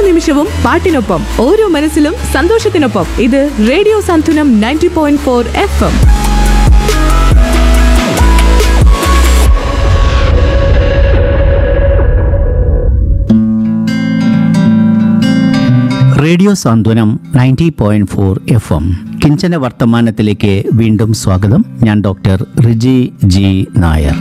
നിമിഷവും പാട്ടിനൊപ്പം ഓരോ മനസ്സിലും സന്തോഷത്തിനൊപ്പം ഇത് radio Santhwanam ninety point four F M radio Santhwanam ninety point four F M കിഞ്ചന വർത്തമാനത്തിലേക്ക് വീണ്ടും സ്വാഗതം ഞാൻ ഡോക്ടർ റിജി ജി നായർ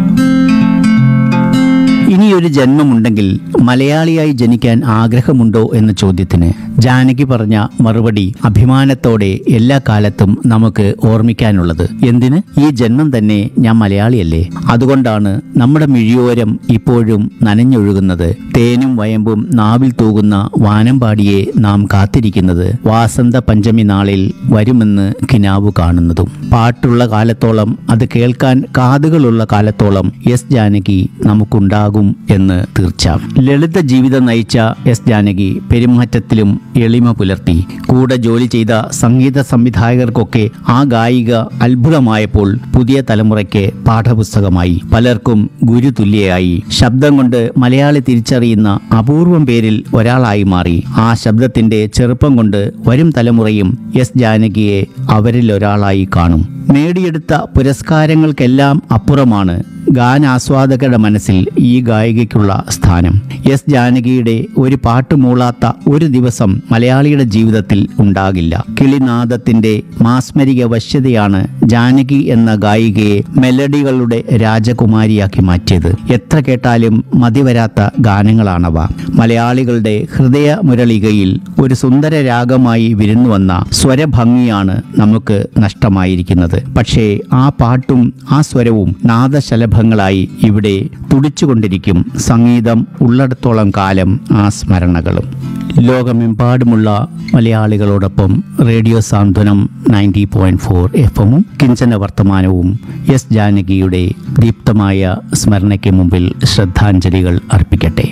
ഇനിയൊരു ജന്മമുണ്ടെങ്കിൽ മലയാളിയായി ജനിക്കാൻ ആഗ്രഹമുണ്ടോ എന്ന ചോദ്യത്തിന് ജാനകി പറഞ്ഞ മറുപടി അഭിമാനത്തോടെ എല്ലാ കാലത്തും നമുക്ക് ഓർമ്മിക്കാനുള്ളത് എന്തിന് ഈ ജന്മം തന്നെ ഞാൻ മലയാളിയല്ലേ അതുകൊണ്ടാണ് നമ്മുടെ മിഴിയോരം ഇപ്പോഴും നനഞ്ഞൊഴുകുന്നത് തേനും വയമ്പും നാവിൽ തൂകുന്ന വാനമ്പാടിയെ നാം കാത്തിരിക്കുന്നത് വാസന്ത പഞ്ചമി നാളിൽ വരുമെന്ന് കിനാവു കാണുന്നതും പാട്ടുള്ള കാലത്തോളം അത് കേൾക്കാൻ കാതുകളുള്ള കാലത്തോളം എസ് ജാനകി നമുക്കുണ്ടാകും എന്ന് തീർച്ച ലളിത ജീവിതം നയിച്ച എസ് ജാനകി പെരുമാറ്റത്തിലും എളിമ പുലർത്തി കൂടെ ജോലി ചെയ്ത സംഗീത സംവിധായകർക്കൊക്കെ ആ ഗായിക അത്ഭുതമായപ്പോൾ പുതിയ തലമുറയ്ക്ക് പാഠപുസ്തകമായി പലർക്കും ഗുരുതുല്യയായി ശബ്ദം കൊണ്ട് മലയാളി തിരിച്ചറിയുന്ന അപൂർവം പേരിൽ ഒരാളായി മാറി ആ ശബ്ദത്തിന്റെ ചെറുപ്പം കൊണ്ട് വരും തലമുറയും എസ് ജാനകിയെ അവരിൽ ഒരാളായി കാണും നേടിയെടുത്ത പുരസ്കാരങ്ങൾക്കെല്ലാം അപ്പുറമാണ് ഗാനാസ്വാദകരുടെ മനസ്സിൽ ഈ ഗായികയ്ക്കുള്ള സ്ഥാനം എസ് ജാനകിയുടെ ഒരു പാട്ട് മൂളാത്ത ഒരു ദിവസം മലയാളിയുടെ ജീവിതത്തിൽ ഉണ്ടാകില്ല കിളിനാദത്തിന്റെ മാസ്മരിക വശ്യതയാണ് ജാനകി എന്ന ഗായികയെ മെലഡികളുടെ രാജകുമാരിയാക്കി മാറ്റിയത് എത്ര കേട്ടാലും മതിവരാത്ത ഗാനങ്ങളാണവ മലയാളികളുടെ ഹൃദയ മുരളികയിൽ ഒരു സുന്ദര രാഗമായി വിരുന്നു വന്ന സ്വരഭംഗിയാണ് നമുക്ക് നഷ്ടമായിരിക്കുന്നത് പക്ഷേ ആ പാട്ടും ആ സ്വരവും നാദശലഭങ്ങളായി ഇവിടെ തുടിച്ചുകൊണ്ടിരിക്കും സംഗീതം ഉള്ളിടത്തോളം കാലം ആ സ്മരണകളും ലോകമെമ്പാടുമുള്ള മലയാളികളോടൊപ്പം radio Santhwanam ninety point four F എമ്മും കിഞ്ചന വർത്തമാനവും എസ് ജാനകിയുടെ ദീപ്തമായ സ്മരണയ്ക്ക് മുമ്പിൽ ശ്രദ്ധാഞ്ജലികൾ അർപ്പിക്കട്ടെ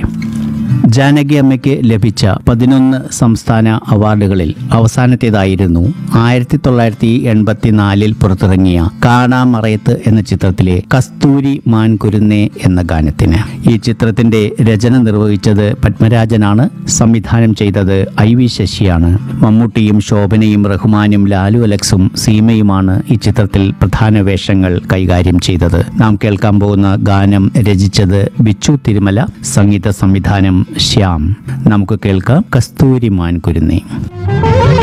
ജാനകി അമ്മയ്ക്ക് ലഭിച്ച പതിനൊന്ന് സംസ്ഥാന അവാർഡുകളിൽ അവസാനത്തേതായിരുന്നു ആയിരത്തി തൊള്ളായിരത്തി എൺപത്തിനാലിൽ പുറത്തിറങ്ങിയ കാണാമറയത്ത് എന്ന ചിത്രത്തിലെ കസ്തൂരി മാൻ കുരുന്നേ എന്ന ഗാനത്തിന് ഈ ചിത്രത്തിന്റെ രചന നിർവഹിച്ചത് പത്മരാജനാണ് സംവിധാനം ചെയ്തത് ഐ വി ശശിയാണ് മമ്മൂട്ടിയും ശോഭനയും റഹ്മാനും ലാലു അലക്സും സീമയുമാണ് ഈ ചിത്രത്തിൽ പ്രധാന വേഷങ്ങൾ കൈകാര്യം ചെയ്തത് നാം കേൾക്കാൻ പോകുന്ന ഗാനം രചിച്ചത് ബിച്ചു തിരുമല സംഗീത സംവിധാനം ശ്യാം നമുക്ക് കേൾക്കാം കസ്തൂരി മാൻ കുരുന്നേ